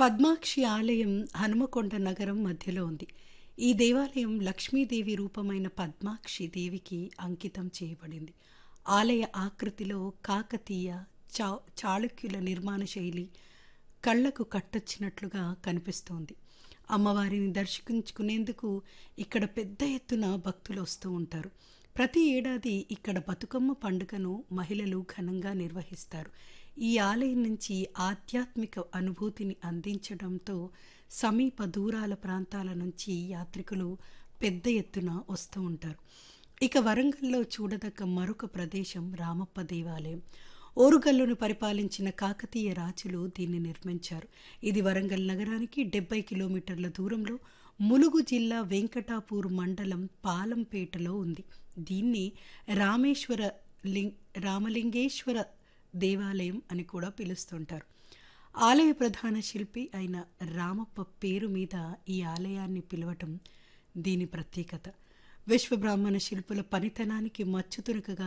పద్మాక్షి ఆలయం హనుమకొండ నగరం మధ్యలో ఉంది ఈ దేవాలయం లక్ష్మీదేవి రూపమైన పద్మాక్షి దేవికి అంకితం చేయబడింది ఆలయ ఆకృతిలో కాకతీయ చా చాళుక్యుల నిర్మాణ శైలి కళ్ళకు కట్టొచ్చినట్లుగా కనిపిస్తోంది అమ్మవారిని దర్శించుకునేందుకు ఇక్కడ పెద్ద ఎత్తున భక్తులు వస్తూ ఉంటారు ప్రతి ఏడాది ఇక్కడ బతుకమ్మ పండుగను మహిళలు ఘనంగా నిర్వహిస్తారు ఈ ఆలయం నుంచి ఆధ్యాత్మిక అనుభూతిని అందించడంతో సమీప దూరాల ప్రాంతాల నుంచి యాత్రికులు పెద్ద ఎత్తున వస్తూ ఉంటారు ఇక వరంగల్లో చూడదగ్గ మరొక ప్రదేశం రామప్ప దేవాలయం ఓరుగల్లును పరిపాలించిన కాకతీయ రాజులు దీన్ని నిర్మించారు ఇది వరంగల్ నగరానికి డెబ్బై కిలోమీటర్ల దూరంలో ములుగు జిల్లా వెంకటాపూర్ మండలం పాలంపేటలో ఉంది దీన్ని రామేశ్వర లింగ్ రామలింగేశ్వర దేవాలయం అని కూడా పిలుస్తుంటారు ఆలయ ప్రధాన శిల్పి అయిన రామప్ప పేరు మీద ఈ ఆలయాన్ని పిలవటం దీని ప్రత్యేకత విశ్వబ్రాహ్మణ శిల్పుల పనితనానికి మచ్చుతునకగా